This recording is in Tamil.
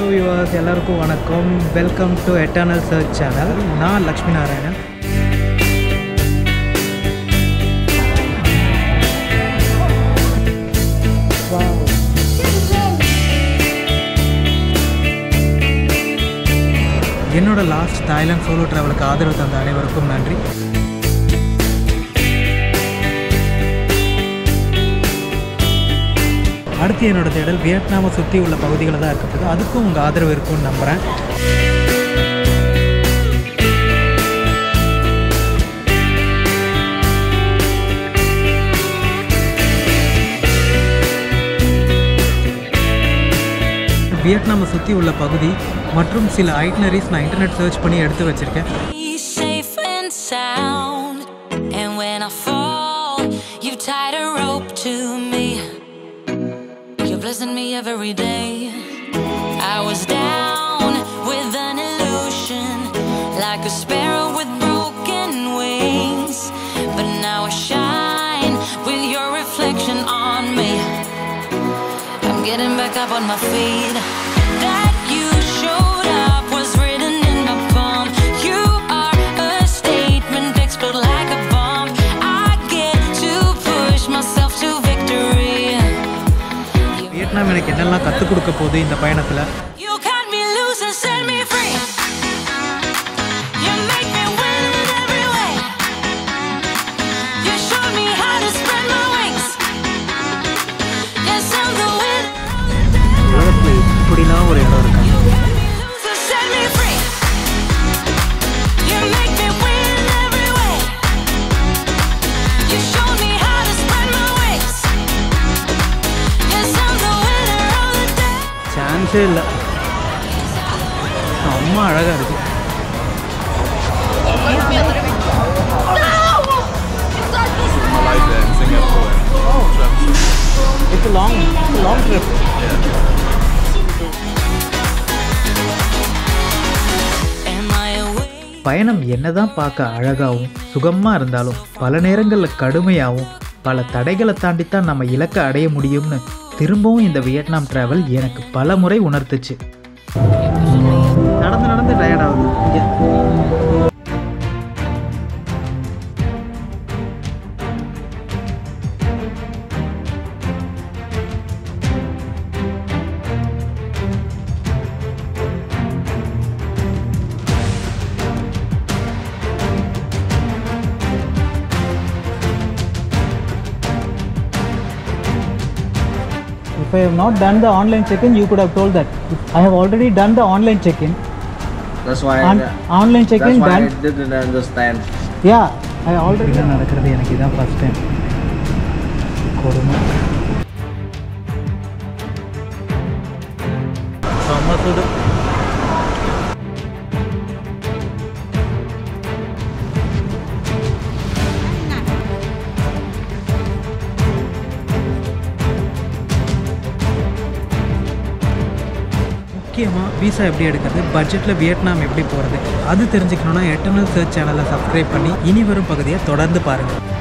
வியூவர்ஸ் எல்லாருக்கும் வணக்கம் welcome to eternal church channel நான் லக்ஷ்மி நாராயணன் என்னோட லாஸ்ட் தாய்லாந்து சோலோ ட்ராவலுக்கு ஆதரவு தந்த அனைவருக்கும் நன்றி அடுத்து என்னோட தேடல் வியட்நாமை சுற்றி உள்ள பகுதிகளில் தான் இருக்க போகுது அதுக்கும் உங்கள் ஆதரவு இருக்கும்னு நம்புகிறேன் வியட்நாமை சுற்றி உள்ள பகுதி மற்றும் சில ஐட்னரிஸ் நான் இன்டர்நெட் சர்ச் பண்ணி எடுத்து வச்சுருக்கேன் Be safe and sound. And when I fall, you've tied a rope to me. You're blessing me every day. I was down with an illusion, like a sparrow with broken wings. But now I shine with your reflection on me. I'm getting back up on my feet. That you showed up was written in my palm. You are a statement, explode like a bomb. I get to push myself to victory. You, Vietnam எனக்கு என்னெல்லாம் கற்றுக் கொடுக்க போகுது இந்த பயணத்தில் you cut me loose and set me free. You make me win in every way. You showed me how to spread my wings. Yes, I'm the winner of the day. உலகத்தில் இப்படிலாம் ஒரு இடம் இருக்காங்க So set me free. You make me win in every way. You showed me how to spread my wings. Yes, I'm the winner of the day. சான்ஸே இல்லை அம்மா அழகாக இருக்கு Malaysia and Singapore and travel. It's long long trip Am I away? பயணம் என்னதான் பார்க்க அழகாகவும் சுகமாக இருந்தாலும் பல நேரங்களில் கடுமையாகவும் பல தடைகளை தாண்டித்தான் நம்ம இலக்கை அடைய முடியும்னு திரும்பவும் இந்த வியட்நாம் டிராவல் எனக்கு பல முறை உணர்த்துச்சு நடந்து நடந்து டயர்ட் ஆகுது இங்க. If I have not done the online check-in, you could have told that. I have already done the online check-in. That's why On- I, online that's check-in why done. I didn't understand. Yeah, I already. இதான் நடக்கிறது எனக்கு இதான் ஃபர்ஸ்ட் டைம் கொடுமை செம்ம சுடு முக்கியமாக விசா எப்படி எடுக்கிறது பட்ஜெட்டில் வியட்நாம் எப்படி போகிறது அது தெரிஞ்சுக்கணுன்னா எட்டர்னல் சர்ச் சேனலை சப்ஸ்கிரைப் பண்ணி இனி வரும் பகுதியை தொடர்ந்து பாருங்கள்